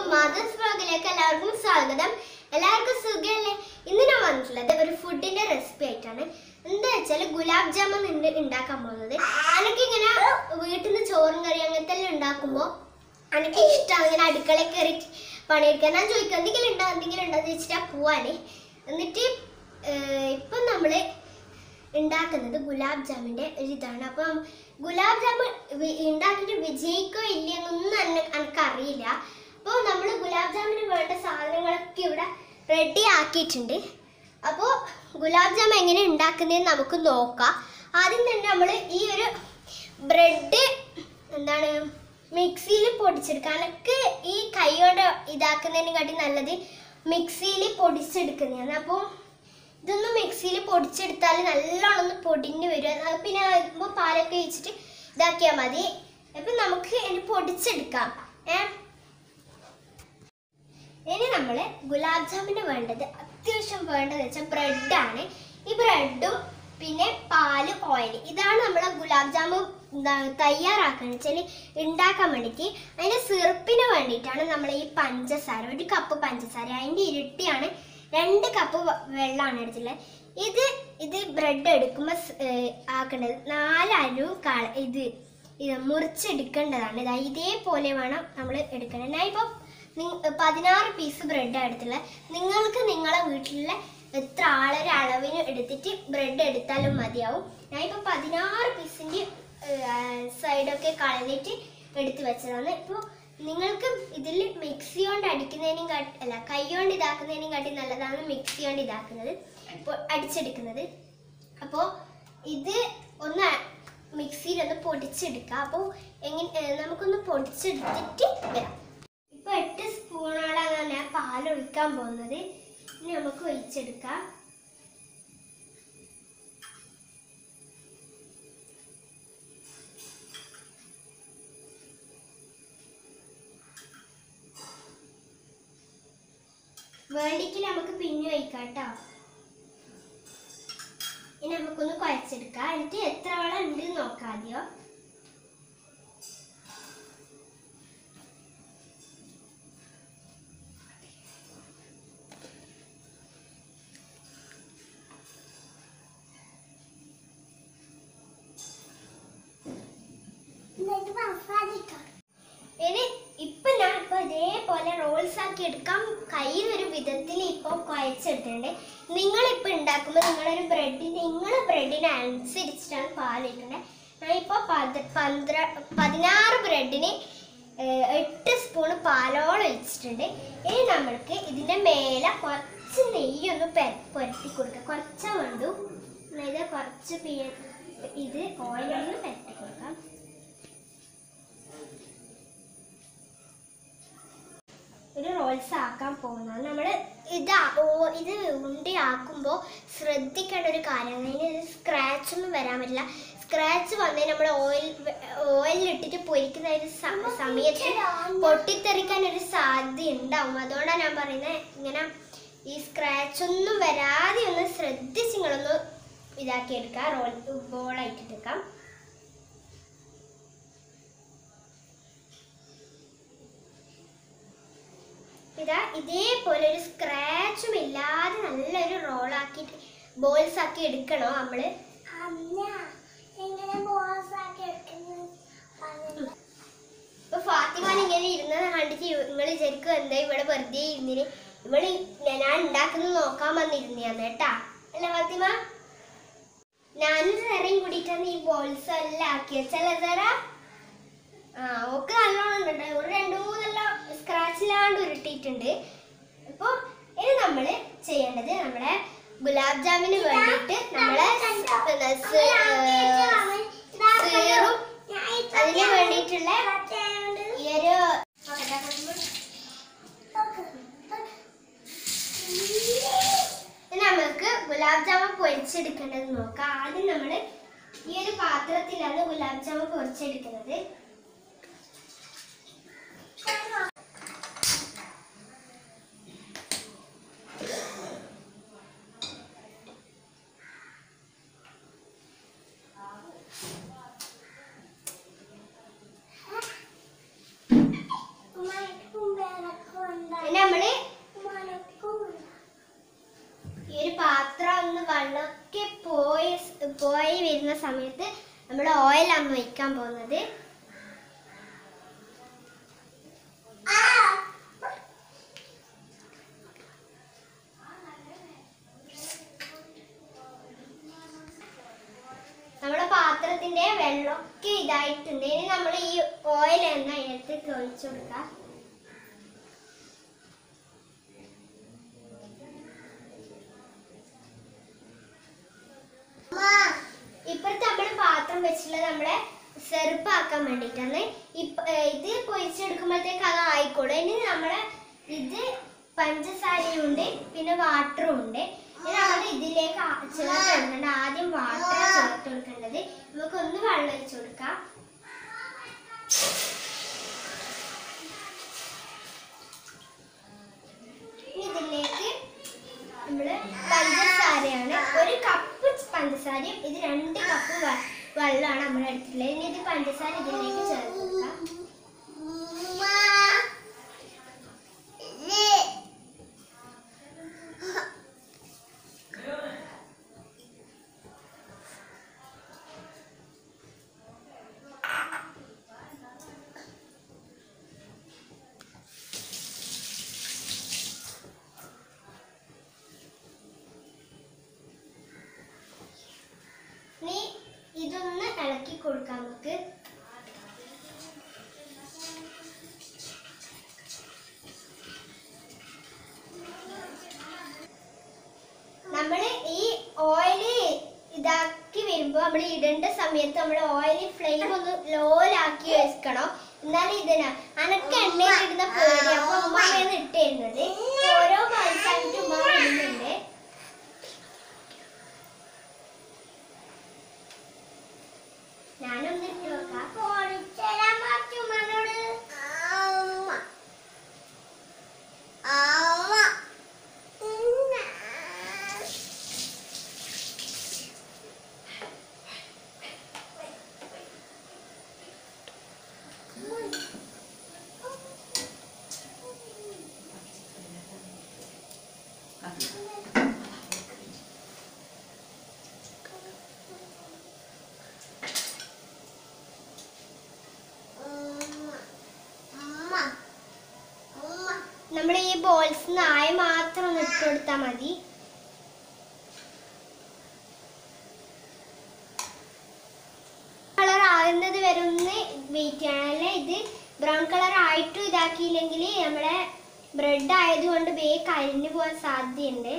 മാതൃസ് ബ്ലോഗിലേക്ക് എല്ലാവർക്കും സ്വാഗതം എല്ലാവർക്കും സുഖമല്ലേ ഇന്ന് ഞാൻ വന്നിട്ടുള്ളത് ഒരു ഫുഡിന്റെ റെസിപ്പി ആയിട്ടാണ് എന്താ വെച്ചാൽ ഗുലാബ് ജാമുൻ ഉണ്ട് ഉണ്ടാക്കാൻ പോകുന്നത് എനിക്ക് ഇങ്ങനെ വീട്ടിൽ നിന്ന് ചോറും കറി അങ്ങനത്തെ എല്ലാം ഉണ്ടാക്കുമ്പോൾ എനിക്ക് ഇഷ്ടമാണ് ഇങ്ങനെ അടുക്കളയിൽ കയറി പണിയെടുക്കാൻ ഞാൻ ചോദിക്കും എന്തെങ്കിലും ഉണ്ടോ എന്തെങ്കിലും ഉണ്ടോ എന്ന് വെച്ചിട്ടാ പോവാന് എന്നിട്ട് ഏഹ്, ഇപ്പം നമ്മള് ഉണ്ടാക്കുന്നത് ഗുലാബ് ജാമിന്റെ ഒരു ഇതാണ് അപ്പം ഗുലാബ് ജാമുൻ വി- ഉണ്ടാക്കിയിട്ട് വിജയിക്കോ ഇല്ലയെന്നൊന്നും എന്നെ എനിക്ക് അറിയില്ല അപ്പോൾ നമ്മൾ ഗുലാബ് ജാമിന് വേണ്ട സാധനങ്ങളൊക്കെ ഇവിടെ റെഡി ആക്കിയിട്ടുണ്ട് അപ്പോൾ ഗുലാബ് ജാം എങ്ങനെ ഉണ്ടാക്കുന്നതെന്ന് നമുക്ക് നോക്കാം ആദ്യം തന്നെ നമ്മൾ ഈ ഒരു ബ്രെഡ് എന്താണ് മിക്സിയിൽ പൊടിച്ചെടുക്കുക എനിക്ക് ഈ കൈയോടെ ഇതാക്കുന്നതിനെക്കാട്ടി നല്ലത് മിക്സിയിൽ പൊടിച്ചെടുക്കുന്നതാണ് അപ്പോൾ ഇതൊന്ന് മിക്സിയിൽ പൊടിച്ചെടുത്താൽ നല്ലോണം ഒന്ന് പൊടിഞ്ഞ് വരും അത് പിന്നെ ആകുമ്പോൾ പാലൊക്കെ ഒഴിച്ചിട്ട് ഇതാക്കിയാൽ മതി അപ്പം നമുക്ക് ഇനി പൊടിച്ചെടുക്കാം ഏ ഇനി നമ്മൾ ഗുലാബ് ജാമിന് വേണ്ടത് അത്യാവശ്യം വേണ്ടത് വെച്ചാൽ ബ്രെഡാണ് ഈ ബ്രെഡും പിന്നെ പാല് ഓയിൽ ഇതാണ് നമ്മളെ ഗുലാബ് ജാമുൻ തയ്യാറാക്കുന്നത് വെച്ചാൽ ഉണ്ടാക്കാൻ വേണ്ടിയിട്ട് അതിൻ്റെ സിറപ്പിന് വേണ്ടിയിട്ടാണ് നമ്മൾ ഈ പഞ്ചസാര ഒരു കപ്പ് പഞ്ചസാര അതിൻ്റെ ഇരട്ടിയാണ് രണ്ട് കപ്പ് വ- വെള്ളമാണ് എടുത്തിട്ടുള്ളത് ഇത് ഇത് ബ്രെഡ് എടുക്കുമ്പോൾ ആക്കേണ്ടത് നാലരും കള ഇത് ഇത് മുറിച്ചെടുക്കേണ്ടതാണ് ഇതാ ഇതേപോലെ വേണം നമ്മൾ എടുക്കേണ്ടത് ഞാൻ ഇപ്പോൾ പതിനാറ് പീസ് ബ്രെഡ് എടുത്തുള്ളത് നിങ്ങൾക്ക് നിങ്ങളെ വീട്ടിലുള്ള എത്ര ആളൊരു അളവിന് എടുത്തിട്ട് ബ്രെഡ് എടുത്താലും മതിയാവും ഞാൻ ഇപ്പോൾ പതിനാറ് പീസിൻ്റെ സൈഡൊക്കെ കളഞ്ഞിട്ട് എടുത്ത് വെച്ചതാണ് ഇപ്പോൾ നിങ്ങൾക്ക് ഇതിൽ മിക്സി കൊണ്ട് അടിക്കുന്നതിനും കാട്ടി അല്ല കൈ കൊണ്ട് ഇതാക്കുന്നതിനും കാട്ടി നല്ലതാണ് മിക്സി കൊണ്ട് ഇതാക്കുന്നത് ഇപ്പോൾ അടിച്ചെടുക്കുന്നത് അപ്പോൾ ഇത് ഒന്ന് മിക്സിയിൽ ഒന്ന് പൊടിച്ചെടുക്കാം അപ്പോൾ എങ്ങനെ ഏ, നമുക്കൊന്ന് പൊടിച്ചെടുത്തിട്ട് വരാം ഇപ്പൊ എട്ട് സ്പൂണോളാണ് ഞാൻ പാൽ ഒഴിക്കാൻ പോകുന്നത് ഇനി നമുക്ക് ഒഴിച്ചെടുക്കാം വേണ്ടിക്ക് നമുക്ക് പിന്നെ ഒഴിക്കാം കേട്ടോ ഇനി നമുക്കൊന്ന് കുഴച്ചെടുക്കാം എന്നിട്ട് എത്ര വെള്ളം ഉണ്ട് എന്ന് നോക്കാം ആദ്യം ഇനി ഇപ്പൊ ഞാൻ ഇപ്പൊ ഇതേപോലെ റോൾസ് ആക്കി എടുക്കാം കയ്യിൽ ഒരു വിധത്തിൽ ഇപ്പൊ കുഴച്ചെടുത്തിട്ടുണ്ട് നിങ്ങൾ ഇപ്പൊ ഉണ്ടാക്കുമ്പോൾ നിങ്ങളൊരു ബ്രെഡിന് നിങ്ങളെ ബ്രെഡിന് അനുസരിച്ചിട്ടാണ് പാൽ ഒഴിക്കേണ്ടത് ഞാൻ ഇപ്പൊ പത് പന്ത്ര പതിനാറ് ബ്രെഡിന് ഏഹ്, എട്ട് സ്പൂൺ പാലോളം ഒഴിച്ചിട്ടുണ്ട് ഇനി നമ്മൾക്ക് ഇതിന്റെ മേലെ കുറച്ച് നെയ്യൊന്ന് പെര- പുരട്ടി കൊടുക്കുക കുറച്ചാ വേണ്ടു ഇത് കുറച്ച് പി- ഇത് ഓയിലൊന്ന് പുരട്ടി കൊടുക്കാം ഒരു റോൾസ് ആക്കാൻ പോകുന്നത് നമ്മൾ ഇത് ആ- ഓ- ഇത് ഉണ്ടി ആക്കുമ്പോൾ ശ്രദ്ധിക്കേണ്ട ഒരു കാര്യമാണ് അതിന് സ്ക്രാച്ച് ഒന്നും വരാൻ പറ്റില്ല സ്ക്രാച്ച് വന്നേ നമ്മൾ ഓയിൽ ഓയിലിട്ടിട്ട് പൊരിക്കുന്ന ഒരു സ- സമയത്ത് പൊട്ടിത്തെറിക്കാൻ ഒരു സാധ്യത ഉണ്ടാവും അതുകൊണ്ടാണ് ഞാൻ പറയുന്നത് ഇങ്ങനെ ഈ സ്ക്രാച്ച് ഒന്നും വരാതെ ഒന്ന് ശ്രദ്ധിച്ച് നിങ്ങളൊന്ന് ഇതാക്കി എടുക്കാം റോൾ ബോളായിട്ട് എടുക്കാം ഇതാ ഇതേപോലെ ഒരു സ്ക്രാച്ചും ഇല്ലാതെ നല്ലൊരു റോളാക്കിയിട്ട് ബോൾസ് ആക്കി എടുക്കണോ നമ്മള് ഇപ്പൊ ഫാത്തിമാൻ ഇങ്ങനെ ഇരുന്നത് കണ്ടിട്ട് നിങ്ങൾ വിചാരിക്കും എന്താ ഇവിടെ വെറുതെ ഇരുന്നിന് ഇവള് ഞാൻ ഉണ്ടാക്കുന്നത് നോക്കാൻ വന്നിരുന്നയാന്ന് കേട്ടാ അല്ല ഫാത്തിമ ഞാനും സെറയും കൂടിയിട്ടാണ് ഈ ബോൾസ് എല്ലാം ആക്കി വെച്ചല്ലേ സെറ ആ ഓക്ക് നല്ലോണം ഉണ്ട് ഒരു രണ്ടു മൂന്നെല്ലാം സ്ക്രാച്ചിലാണ്ട് ഉരുട്ടിയിട്ടുണ്ട് അപ്പോൾ ഇനി നമ്മൾ ചെയ്യേണ്ടത് നമ്മുടെ ഗുലാബ് ജാമിന് വേണ്ടിയിട്ട് നമ്മളെ പിന്നെ സ്- ഏർ സീറും അതിന് വേണ്ടിയിട്ടുള്ള ഈ ഒരു ഇനി നമുക്ക് ഗുലാബ് ജാമുൻ പൊരിച്ചെടുക്കേണ്ടത് നോക്കാം ആദ്യം നമ്മൾ ഈ ഒരു പാത്രത്തിലാണ് ഗുലാബ് ജാമുൻ പൊരിച്ചെടുക്കുന്നത് സമയത്ത് നമ്മൾ ഓയിലാണ് ഒഴിക്കാൻ പോകുന്നത് നമ്മുടെ പാത്രത്തിന്റെ വെള്ളമൊക്കെ ഇതായിട്ടുണ്ട് ഇനി നമ്മൾ ഈ ഓയിൽ എണ്ണ അതിനകത്ത് ഒഴിച്ചു കൊടുക്കാം ഇപ്പഴത്തെ നമ്മൾ പാത്രം വെച്ചിട്ടുള്ളത് നമ്മളെ സെറുപ്പാക്കാൻ വേണ്ടിയിട്ടാണ് ഇപ്പ ഏർ ഇത് പൊരിച്ചെടുക്കുമ്പോഴത്തേക്ക് അത് ആയിക്കോളും ഇനി നമ്മളെ ഇത് പഞ്ചസാരയും ഉണ്ട് പിന്നെ വാട്ടറും ഉണ്ട് ഇനി നമ്മൾ ഇതിലേക്ക് ആ- ചേർത്ത് കൊടുക്കേണ്ടത് ആദ്യം വാട്ടർ ചേർത്ത് കൊടുക്കേണ്ടത് നമുക്ക് ഒന്ന് വെള്ളം ഒഴിച്ചു കൊടുക്കാം ഇനി ഇതിലേക്ക് നമ്മള് പഞ്ചസാരയാണ് ഒരു കപ്പ് പഞ്ചസാരയും ഇത് രണ്ട് കപ്പ് വെ- വെള്ളമാണ് നമ്മൾ എടുത്തിട്ടുള്ളത് ഇനി ഇത് പഞ്ചസാര ഇതിലേക്ക് ചേർത്ത് കൊടുക്കാം ഇനി ഇതൊന്ന് ഇളക്കി കൊടുക്കാം നമുക്ക് നമ്മൾ ഈ ഓയില് ഇതാക്കി വരുമ്പോൾ നമ്മൾ ഇടേണ്ട സമയത്ത് നമ്മൾ ഓയിൽ ഫ്ലെയിം ഒന്ന് ലോയിലാക്കി വെക്കണം എന്നാലും ഇതിനാ അനക്ക് എണ്ണയിൽ ഇടുന്ന പേടി അപ്പൊ ഉമ്മയാണ് ഇട്ട് തരുന്നത് ഓരോ മത്സരത്തിൽ ഉമ്മ ഇടുന്നുണ്ട് ഞാനൊന്ന് ഇട്ട് വെക്കാം തരാൻ പറ്റും നമ്മൾ ഈ ബോൾസ് നായ മാത്രം ഒന്ന് ഇട്ട് കൊടുത്താൽ മതി കളർ ആകുന്നത് വരെ ഒന്ന് വെയിറ്റ് ചെയ്യണം അല്ലേ ഇത് ബ്രൗൺ കളർ ആയിട്ടും ഇതാക്കിയില്ലെങ്കിൽ നമ്മുടെ ബ്രെഡ് ആയതുകൊണ്ട് വേഗം കരിഞ്ഞു പോകാൻ സാധ്യതയുണ്ട്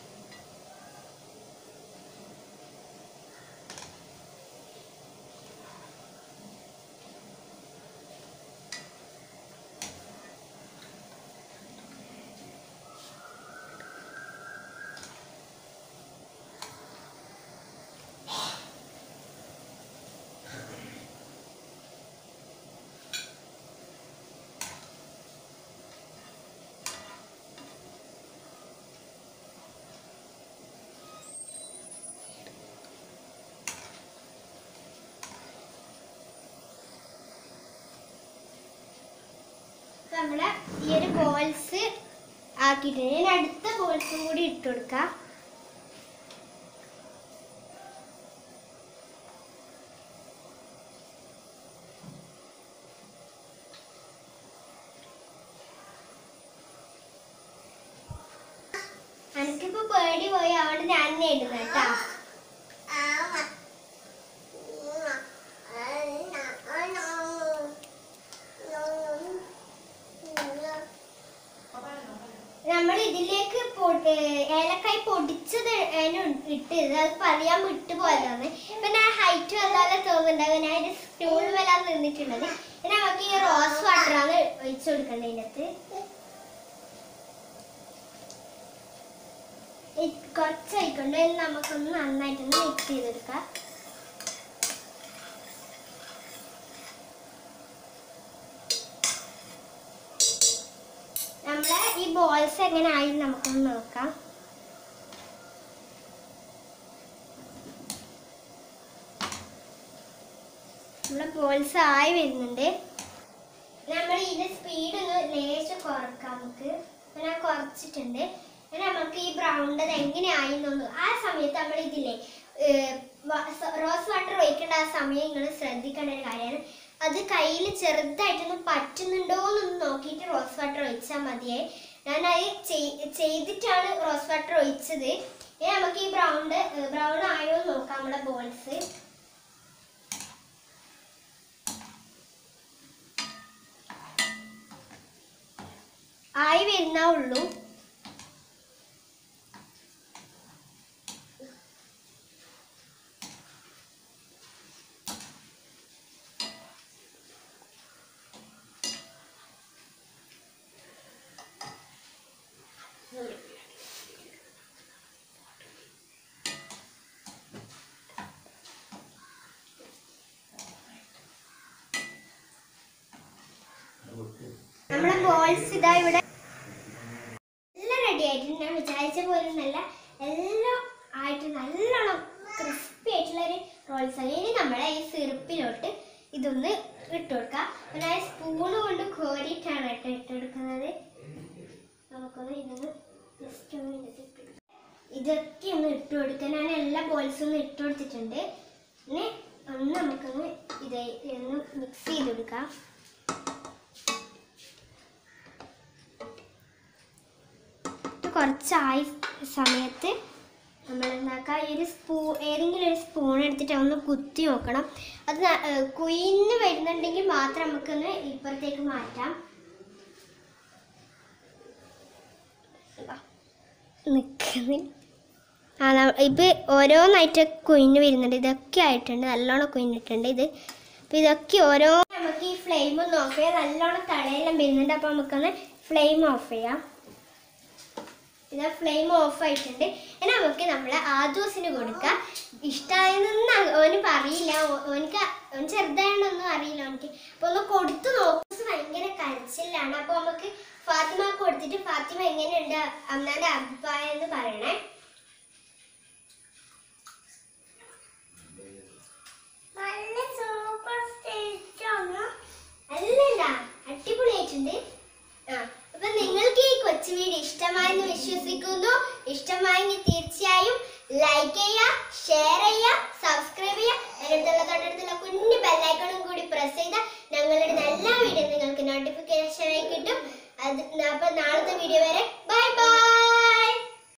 നമ്മള് ഈ ഒരു ബോൾസ് ആക്കിയിട്ടുണ്ട് ഇനി അടുത്ത ബോൾസും കൂടി ഇട്ട് കൊടുക്കാം എനിക്കിപ്പോ പേടി പോയി അതുകൊണ്ട് ഞാൻ തന്നെ ഇടുന്നത് കേട്ടാ നമ്മൾ ഇതിലേക്ക് പൊ- ഏർ ഏലക്കായ് പൊടിച്ചത് അതിന് ഇട്ട് അത് പറയാൻ വിട്ടുപോയതാണ് ഇപ്പൊ ഞാൻ ഹൈറ്റ് വന്നാലേ തോന്നുന്നുണ്ടാവും ഞാൻ ഒരു സ്റ്റൂൾ വരാൻ നിന്നിട്ടുള്ളത് ഇനി നമുക്ക് ഈ റോസ് വാട്ടറാണ് ഒഴിച്ചു കൊടുക്കേണ്ടത് ഇതിനകത്ത് ഇത് കുറച്ച് ഒഴിക്കൊണ്ട് ഇത് നമുക്കൊന്ന് നന്നായിട്ടൊന്ന് മിക്സ് ചെയ്തെടുക്കാം നമ്മളെ ഈ ബോൾസ് എങ്ങനെ ആയി നമുക്കൊന്ന് നോക്കാം നമ്മളെ ബോൾസ് ആയി വരുന്നുണ്ട് നമ്മൾ ഇതിന്റെ സ്പീഡ് ഒന്ന് ലേശം കുറക്കാം നമുക്ക് ഇപ്പൊ ഞാൻ കുറച്ചിട്ടുണ്ട് ഇനി നമുക്ക് ഈ ബ്രൗണിൻ്റെ എങ്ങനെയായി എന്നൊന്ന് ആ സമയത്ത് നമ്മൾ ഇതിലെ റോസ് വാട്ടർ ഒഴിക്കേണ്ട ആ സമയം നിങ്ങൾ ശ്രദ്ധിക്കേണ്ട ഒരു കാര്യമാണ് അത് കയ്യിൽ ചെറുതായിട്ടൊന്ന് പറ്റുന്നുണ്ടോ എന്നൊന്ന് നോക്കിയിട്ട് റോസ് വാട്ടർ ഒഴിച്ചാൽ മതിയേ ഞാൻ അത് ചെയ്- ചെയ്തിട്ടാണ് റോസ് വാട്ടർ ഒഴിച്ചത് ഇനി നമുക്ക് ഈ ബ്രൗൺ ബ്രൗൺ ആയോ എന്ന് നോക്കാം നമ്മുടെ ബോൾസ് ആയി വരുന്നേ ഉള്ളൂ നമ്മുടെ ബോൾസ് ഇതാ ഇവിടെ എല്ലാം റെഡി ആയിട്ടുണ്ട് ഞാൻ വിചാരിച്ച പോലെ നല്ല എല്ലാം ആയിട്ട് നല്ലോണം ക്രിസ്പി ആയിട്ടുള്ള ഒരു റോൾസ് ആണ് ഇനി നമ്മളെ ഈ സിറപ്പിലോട്ട് ഇതൊന്ന് ഇട്ട് കൊടുക്കാം അപ്പോൾ ഞാൻ സ്പൂൺ കൊണ്ട് കോരിയിട്ടാണ് കേട്ടോ ഇട്ട് കൊടുക്കുന്നത് നമുക്കൊന്ന് ഇതൊന്ന് ജസ്റ്റ് ഒന്ന് ഇതിലേക്ക് ഇട്ട് കൊടുക്കാം. ഇതൊക്കെ ഒന്ന് ഇട്ട് കൊടുക്കാൻ ഞാൻ എല്ലാ ബോൾസും ഒന്ന് ഇട്ട് കൊടുത്തിട്ടുണ്ട് പിന്നെ ഒന്ന് നമുക്കൊന്ന് ഇത് ഒന്ന് മിക്സ് ചെയ്ത് കൊടുക്കാം ഇത് കുറച്ചായി സമയത്ത് നമ്മൾ എന്താക്കുക ഈ ഒരു സ്പൂ ഏതെങ്കിലും ഒരു സ്പൂൺ എടുത്തിട്ട് ഒന്ന് കുത്തി നോക്കണം അത് ന- ഏർ കുയിന്ന് വരുന്നുണ്ടെങ്കിൽ മാത്രം നമുക്കൊന്ന് ഇപ്പുറത്തേക്ക് മാറ്റാം നിൽക്കുന്നില്ല ആ ന- ഇപ്പൊ ഓരോന്നായിട്ട് കുയിന് വരുന്നുണ്ട് ഇതൊക്കെ ആയിട്ടുണ്ട് നല്ലോണം കുയിന്നിട്ടുണ്ട് ഇത് അപ്പൊ ഇതൊക്കെ ഓരോ നമുക്ക് ഈ ഫ്ലെയിം ഒന്ന് ഓഫ് ചെയ്യാം നല്ലോണം തടയെല്ലാം വരുന്നുണ്ട് അപ്പൊ നമുക്കൊന്ന് ഫ്ലെയിം ഓഫ് ചെയ്യാം ഇത് ഫ്ലെയിം ഓഫ് ആയിട്ടുണ്ട് ഇനി നമുക്ക് നമ്മളെ ആദൂസിന് കൊടുക്കാം ഇഷ്ടമായെന്നൊന്നും അ- ഓന് പറയില്ല ഓ- ഓനിക്ക് ഓൻ ചെറുതായതൊന്നും അറിയില്ല ഓനിക്ക് അപ്പൊ ഒന്ന് കൊടുത്തു നോക്കും ഭയങ്കര കരച്ചിലാണ് അപ്പൊ നമുക്ക് ഫാത്തിമ കൊടുത്തിട്ട് ഫാത്തിമ എങ്ങനെയുണ്ട് അമ്മയുടെ അഭിപ്രായം എന്ന് പറയണേ നല്ല സൂപ്പർ ടേസ്റ്റാണ് അല്ലല്ല അടിപൊളിയായിട്ടുണ്ട് ആ അപ്പൊ നിങ്ങൾക്ക് ഈ കൊച്ചു വീഡിയോ ഇഷ്ടമായെന്ന് വിശ്വസിക്കുന്നു ഇഷ്ടമായെങ്കിൽ തീർച്ചയായും ലൈക്ക് ചെയ്യുക ഷെയർ ചെയ്യുക സബ്സ്ക്രൈബ് ചെയ്യുക അതിനടുത്തുള്ള തൊട്ടടുത്തുള്ള കുഞ്ഞു ബെല്ലൈക്കണും കൂടി പ്രസ് ചെയ്താൽ ഞങ്ങളുടെ എല്ലാ വീഡിയോ നിങ്ങൾക്ക് നോട്ടിഫിക്കേഷൻ ആയി കിട്ടും അത് അപ്പൊ നാളത്തെ വീഡിയോ വരെ ബൈ ബൈ